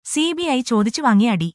CBI ചോദിച്ചു വാങ്ങിയ അടി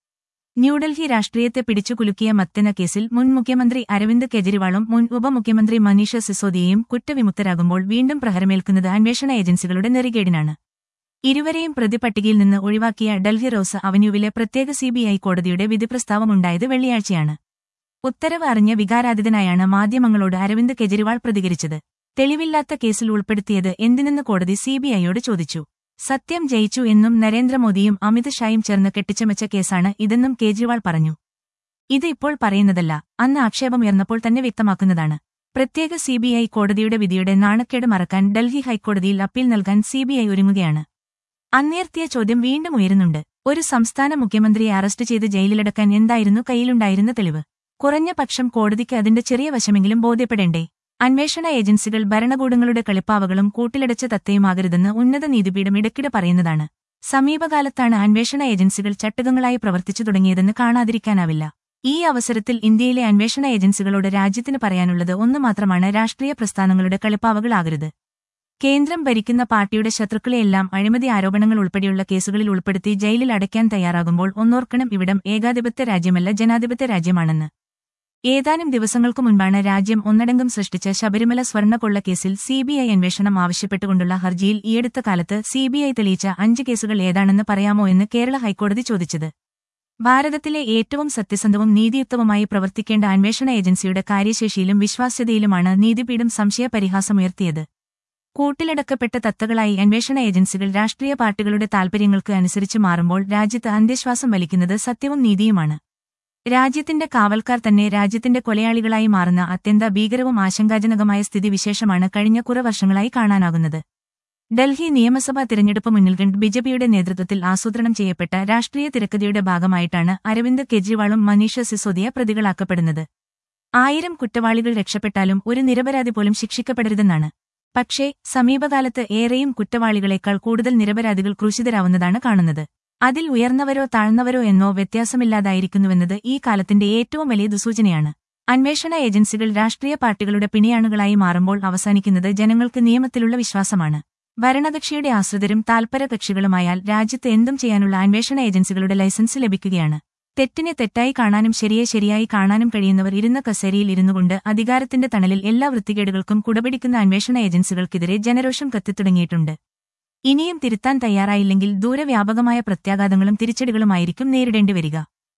ന്യൂഡൽഹി രാഷ്ട്രീയത്തെ പിടിച്ചുകുലുക്കിയ മത്തെന്ന കേസിൽ മുൻ മുഖ്യമന്ത്രി അരവിന്ദ് കെജ്രിവാളും മുൻ ഉപമുഖ്യമന്ത്രി മനീഷ സിസോദിയയും കുറ്റവിമുക്തരാകുമ്പോൾ വീണ്ടും പ്രഹരമേൽക്കുന്നത് അന്വേഷണ ഏജൻസികളുടെ നെറികേടിനാണ് ഇരുവരെയും പ്രതിപട്ടികയിൽ നിന്ന് ഒഴിവാക്കിയ ഡൽഹി റോസ് അവന്യൂവിലെ പ്രത്യേക സിബിഐ കോടതിയുടെ വിധിപ്രസ്താവമുണ്ടായത് വെള്ളിയാഴ്ചയാണ് ഉത്തരവ് അറിഞ്ഞ വികാരാധിതനായാണ് മാധ്യമങ്ങളോട് അരവിന്ദ് കെജ്രിവാൾ പ്രതികരിച്ചത് തെളിവില്ലാത്ത കേസിൽ ഉൾപ്പെടുത്തിയത് എന്തിനെന്ന് കോടതി സിബിഐയോട് ചോദിച്ചു സത്യം ജയിച്ചു എന്നും നരേന്ദ്രമോദിയും അമിത് ഷായും ചേർന്ന് കെട്ടിച്ചമച്ച കേസാണ് ഇതെന്നും കേജ്രിവാൾ പറഞ്ഞു ഇത് ഇപ്പോൾ പറയുന്നതല്ല അന്ന് ആക്ഷേപമുയർന്നപ്പോൾ തന്നെ വ്യക്തമാക്കുന്നതാണ് പ്രത്യേക സിബിഐ കോടതിയുടെ വിധിയുടെ നാണക്കേട് മറക്കാൻ ഡൽഹി ഹൈക്കോടതിയിൽ അപ്പീൽ നൽകാൻ സിബിഐ ഒരുങ്ങുകയാണ് അന്നുയർത്തിയ ചോദ്യം വീണ്ടും ഉയരുന്നുണ്ട് ഒരു സംസ്ഥാന മുഖ്യമന്ത്രിയെ അറസ്റ്റ് ചെയ്ത് ജയിലിലടക്കാൻ എന്തായിരുന്നു കയ്യിലുണ്ടായിരുന്ന തെളിവ് കുറഞ്ഞ പക്ഷം കോടതിക്ക് അതിന്റെ ചെറിയ വശമെങ്കിലും ബോധ്യപ്പെടേണ്ടേ അന്വേഷണ ഏജൻസികൾ ഭരണകൂടങ്ങളുടെ കളിപ്പാവകളും കൂട്ടിലടച്ച തത്തയുമാകരുതെന്ന് ഉന്നത നീതിപീഠം ഇടയ്ക്കിടെ പറയുന്നതാണ് സമീപകാലത്താണ് അന്വേഷണ ഏജൻസികൾ ചട്ടുകങ്ങളായി പ്രവർത്തിച്ചു തുടങ്ങിയതെന്ന് കാണാതിരിക്കാനാവില്ല ഈ അവസരത്തിൽ ഇന്ത്യയിലെ അന്വേഷണ ഏജൻസികളോട് രാജ്യത്തിന് പറയാനുള്ളത് ഒന്നു മാത്രമാണ് രാഷ്ട്രീയ പ്രസ്ഥാനങ്ങളുടെ കളിപ്പാവകളാകരുത് കേന്ദ്രം ഭരിക്കുന്ന പാർട്ടിയുടെ ശത്രുക്കളെയെല്ലാം അഴിമതി ആരോപണങ്ങൾ ഉൾപ്പെടെയുള്ള കേസുകളിൽ ഉൾപ്പെടുത്തി ജയിലിൽ അടയ്ക്കാൻ തയ്യാറാകുമ്പോൾ ഒന്നോർക്കണം ഇവിടം ഏകാധിപത്യ രാജ്യമല്ല ജനാധിപത്യ രാജ്യമാണെന്ന് ഏതാനും ദിവസങ്ങൾക്കു മുൻപാണ് രാജ്യം ഒന്നടങ്കം സൃഷ്ടിച്ച ശബരിമല സ്വർണ്ണക്കൊള്ള കേസിൽ സിബിഐ അന്വേഷണം ആവശ്യപ്പെട്ടുകൊണ്ടുള്ള ഹർജിയിൽ ഈയടുത്ത കാലത്ത് സിബിഐ തെളിയിച്ച അഞ്ച് കേസുകൾ ഏതാണെന്ന് പറയാമോ എന്ന് കേരള ഹൈക്കോടതി ചോദിച്ചത് ഭാരതത്തിലെ ഏറ്റവും സത്യസന്ധവും നീതിയുക്തവുമായി പ്രവർത്തിക്കേണ്ട അന്വേഷണ ഏജൻസിയുടെ കാര്യശേഷിയിലും വിശ്വാസ്യതയിലുമാണ് നീതിപീഠം സംശയപരിഹാസമുയർത്തിയത് കൂട്ടിലടക്കപ്പെട്ട തത്തകളായി അന്വേഷണ ഏജൻസികൾ രാഷ്ട്രീയ പാർട്ടികളുടെ താൽപര്യങ്ങൾക്ക് അനുസരിച്ച് മാറുമ്പോൾ രാജ്യത്ത് അന്ത്യശ്വാസം വലിക്കുന്നത് സത്യവും നീതിയുമാണ് രാജ്യത്തിന്റെ കാവൽക്കാർ തന്നെ രാജ്യത്തിന്റെ കൊലയാളികളായി മാറുന്ന അത്യന്ത ഭീകരവും ആശങ്കാജനകമായ സ്ഥിതിവിശേഷമാണ് കഴിഞ്ഞ കുറെ വർഷങ്ങളായി കാണാനാകുന്നത് ഡൽഹി നിയമസഭാ തിരഞ്ഞെടുപ്പ് മുന്നിൽ കണ്ട് ബിജെപിയുടെ നേതൃത്വത്തിൽ ആസൂത്രണം ചെയ്യപ്പെട്ട രാഷ്ട്രീയ തിരക്കഥയുടെ ഭാഗമായിട്ടാണ് അരവിന്ദ് കെജ്രിവാളും മനീഷ സിസോദിയ പ്രതികളാക്കപ്പെടുന്നത് ആയിരം കുറ്റവാളികൾ രക്ഷപ്പെട്ടാലും ഒരു നിരപരാധി പോലും ശിക്ഷിക്കപ്പെടരുതെന്നാണ് പക്ഷേ സമീപകാലത്ത് ഏറെയും കുറ്റവാളികളെക്കാൾ കൂടുതൽ നിരപരാധികൾ ക്രൂശിതരാവുന്നതാണ് കാണുന്നത് അതിൽ ഉയർന്നവരോ താഴ്ന്നവരോ എന്നോ വ്യത്യാസമില്ലാതായിരിക്കുന്നുവെന്നത് ഈ കാലത്തിന്റെ ഏറ്റവും വലിയ ദുസൂചനയാണ് അന്വേഷണ ഏജൻസികൾ രാഷ്ട്രീയ പാർട്ടികളുടെ പിണിയാണുകളായി മാറുമ്പോൾ അവസാനിക്കുന്നത് ജനങ്ങൾക്ക് നിയമത്തിലുള്ള വിശ്വാസമാണ് ഭരണകക്ഷിയുടെ ആശ്രിതരും താൽപര കക്ഷികളുമായാൽ രാജ്യത്ത് എന്തും ചെയ്യാനുള്ള അന്വേഷണ ഏജൻസികളുടെ ലൈസൻസ് ലഭിക്കുകയാണ് തെറ്റിനെ തെറ്റായി കാണാനും ശരിയെ ശരിയായി കാണാനും കഴിയുന്നവർ ഇരുന്ന കസേരയിൽ ഇരുന്നുകൊണ്ട് അധികാരത്തിന്റെ തണലിൽ എല്ലാ വൃത്തികേടുകൾക്കും കുടപിടിക്കുന്ന അന്വേഷണ ഏജൻസികൾക്കെതിരെ ജനരോഷം കത്തിത്തുടങ്ങിയിട്ടുണ്ട് ഇനിയും തിരുത്താൻ തയ്യാറായില്ലെങ്കിൽ ദൂരവ്യാപകമായ പ്രത്യാഘാതങ്ങളും തിരിച്ചടികളുമായിരിക്കും നേരിടേണ്ടി വരിക